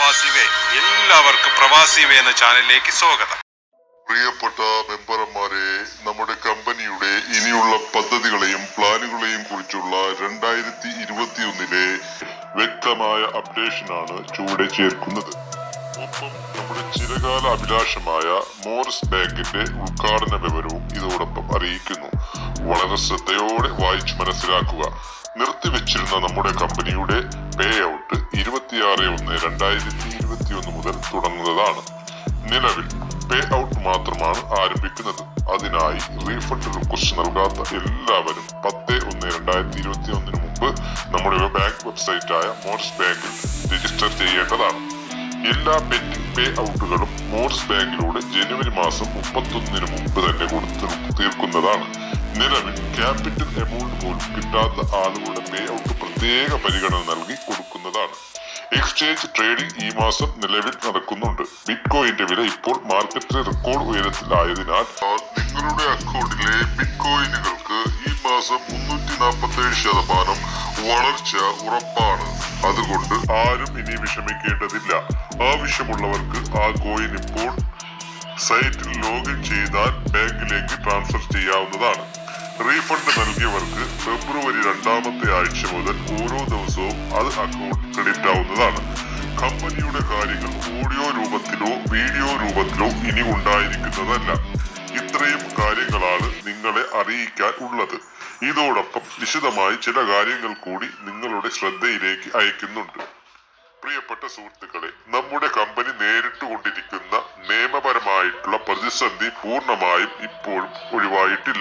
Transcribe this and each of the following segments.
പ്രവാസി വേ എല്ലാവർക്കും പ്രവാസി വേ എന്ന ചാനലിലേക്ക് സ്വാഗതം പ്രിയപ്പെട്ട മെമ്പർമാരെ നമ്മുടെ കമ്പനിയുടെ ഇനിയുള്ള പദ്ധതികളെയും പ്ലാനുകളെയും കുറിച്ചുള്ള രണ്ടായിരത്തി ഇരുപത്തിയൊന്നിലെ വ്യക്തമായ അപ്ഡേഷനാണ് ചുവടെ ചേർക്കുന്നത് ഒപ്പം നമ്മുടെ ചിരകാല അഭിലാഷമായ മോറിസ് ബാങ്കിന്റെ ഉദ്ഘാടന വിവരവും ഇതോടൊപ്പം അറിയിക്കുന്നു വളരെ ശ്രദ്ധയോടെ വായിച്ചു മനസ്സിലാക്കുക നിർത്തിവെച്ചിരുന്ന നമ്മുടെ കമ്പനിയുടെ പേ ഔട്ട് ഇരുപത്തിയാറ് ഒന്ന് രണ്ടായിരത്തി ഇരുപത്തിയൊന്ന് മുതൽ തുടങ്ങുന്നതാണ് നിലവിൽ പേ ഔട്ട് മാത്രമാണ് ആരംഭിക്കുന്നത് അതിനായി റീഫണ്ട് റിക്വസ്റ്റ് നൽകാത്ത എല്ലാവരും പത്ത് ഒന്ന് രണ്ടായിരത്തി ഇരുപത്തി ഒന്നിന് മുമ്പ് നമ്മുടെ ബാങ്ക് വെബ്സൈറ്റായ മോർസ് ബാങ്കിൽ രജിസ്റ്റർ ചെയ്യേണ്ടതാണ് എല്ലാ പെൻഡിംഗ് പേ ഔട്ടുകളും മോർസ് ബാങ്കിലൂടെ ജനുവരി മാസം മുപ്പത്തൊന്നിന് മുമ്പ് തന്നെ കൊടുത്ത് തീർക്കുന്നതാണ് നിലവിൽ ക്യാപിറ്റൽ എമൗണ്ട് പോലും കിട്ടാത്ത ആളുകളുടെ പേ ഔട്ട് പ്രത്യേക പരിഗണന നൽകി കൊടുക്കുന്നതാണ് എക്സ്ചേഞ്ച് ട്രേഡിംഗ് ഈ മാസം നിലവിൽ നടക്കുന്നുണ്ട് ബിറ്റ്കോയിന്റെ വില ഇപ്പോൾ മാർക്കറ്റിലെ റെക്കോർഡ് ഉയരത്തിലായതിനാൽ നിങ്ങളുടെ അക്കൗണ്ടിലെ ബിറ്റ്കോയിനുകൾക്ക് ഈ മാസം മുന്നൂറ്റി നാൽപ്പത്തി ഏഴ് ശതമാനം വളർച്ച ഉറപ്പാണ് അതുകൊണ്ട് ആരും ഇനി വിഷമിക്കേണ്ടതില്ല ആവശ്യമുള്ളവർക്ക് ആ കോയിൻ ഇപ്പോൾ സൈറ്റിൽ ലോഗിൻ ചെയ്താൽ ബാങ്കിലേക്ക് ട്രാൻസ്ഫർ ചെയ്യാവുന്നതാണ് റീഫണ്ട് നൽകിയവർക്ക് ഫെബ്രുവരി രണ്ടാമത്തെ ആഴ്ച മുതൽ ഓരോ ദിവസവും അത് അക്കൗണ്ട് ക്രെഡിറ്റ് ആവുന്നതാണ് കമ്പനിയുടെ കാര്യങ്ങൾ ഓഡിയോ രൂപത്തിലോ വീഡിയോ രൂപത്തിലോ ഇനി ഉണ്ടായിരിക്കുന്നതല്ല ഇത്രയും കാര്യങ്ങളാണ് നിങ്ങളെ അറിയിക്കാൻ ഉള്ളത് ഇതോടൊപ്പം വിശദമായി ചില കാര്യങ്ങൾ കൂടി നിങ്ങളുടെ ശ്രദ്ധയിലേക്ക് അയക്കുന്നുണ്ട് പ്രിയപ്പെട്ട സുഹൃത്തുക്കളെ നമ്മുടെ കമ്പനി നേരിട്ട് കൊണ്ടിരിക്കുന്ന നിയമപരമായിട്ടുള്ള പ്രതിസന്ധി പൂർണ്ണമായും ഇപ്പോഴും ഒഴിവായിട്ടില്ല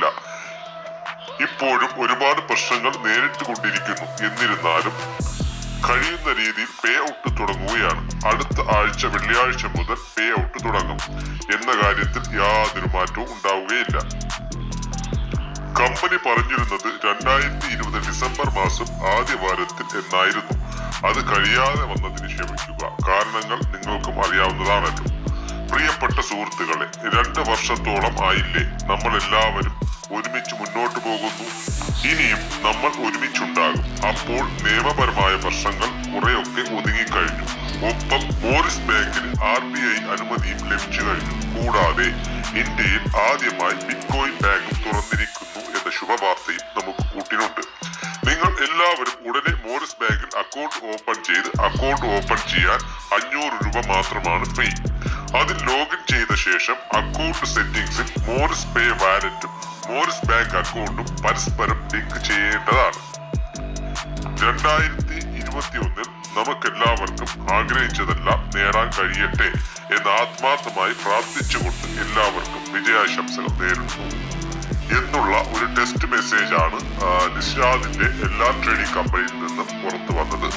ഇപ്പോഴും ഒരുപാട് പ്രശ്നങ്ങൾ നേരിട്ട് കൊണ്ടിരിക്കുന്നു എന്നിരുന്നാലും കഴിയുന്ന രീതിയിൽ പേ ഔട്ട് തുടങ്ങുകയാണ് അടുത്ത ആഴ്ച വെള്ളിയാഴ്ച മുതൽ പേ ഔട്ട് തുടങ്ങും എന്ന കാര്യത്തിൽ യാതൊരു മാറ്റവും ഉണ്ടാവുകയില്ല കമ്പനി പറഞ്ഞിരുന്നത് രണ്ടായിരത്തി ഇരുപത് ഡിസംബർ മാസം ആദ്യ വാരത്തിൽ എന്നായിരുന്നു അത് കഴിയാതെ വന്നതിന് ക്ഷമിക്കുക കാരണങ്ങൾ നിങ്ങൾക്കും അറിയാവുന്നതാണല്ലോ പ്രിയപ്പെട്ട സുഹൃത്തുക്കളെ രണ്ട് വർഷത്തോളം ആയില്ലേ നമ്മൾ എല്ലാവരും ഒരുമിച്ച് മുന്നോട്ട് പോകുന്നു ഇനിയും നമ്മൾ ഒരുമിച്ചുണ്ടാകും അപ്പോൾ നിയമപരമായ പ്രശ്നങ്ങൾ കുറെയൊക്കെ ഒതുങ്ങിക്കഴിഞ്ഞു ഒപ്പം മോറിസ് ബാങ്കിന് ആർ ബി ഐ അനുമതിയും ലഭിച്ചു കഴിഞ്ഞു കൂടാതെ ഇന്ത്യയിൽ ആദ്യമായി ബിറ്റ്കോയിൻ ബാങ്കും തുറന്നിരിക്കുന്നു എന്ന ശുഭവാർത്തയും നമുക്ക് കൂട്ടിനുണ്ട് നിങ്ങൾ എല്ലാവരും ഉടനെ മോറിസ് ബാങ്കിൽ അക്കൗണ്ട് ഓപ്പൺ ചെയ്ത് അക്കൗണ്ട് ഓപ്പൺ ചെയ്യാൻ അഞ്ഞൂറ് രൂപ മാത്രമാണ് ഫീ അതിൽ ലോഗിൻ ചെയ്ത ശേഷം അക്കൗണ്ട് സെറ്റിംഗ്സിൽ മോറിസ് പേ വാലറ്റും മോറിസ് ബാങ്ക് അക്കൗണ്ടും പരസ്പരം ലിങ്ക് ചെയ്യേണ്ടതാണ് രണ്ടായിരത്തി ഇരുപത്തി ഒന്നിൽ നമുക്കെല്ലാവർക്കും ആഗ്രഹിച്ചതെല്ലാം നേടാൻ കഴിയട്ടെ എന്ന് ആത്മാർത്ഥമായി പ്രാർത്ഥിച്ചുകൊണ്ട് എല്ലാവർക്കും വിജയാശംസകൾ നേരുന്നു എന്നുള്ള ഒരു ടെസ്റ്റ് മെസ്സേജ് ആണ് ആ, നിഷാദിന്റെ എല്ലാ ട്രേഡിംഗ് കമ്പനിയിൽ നിന്നും പുറത്തു വന്നത്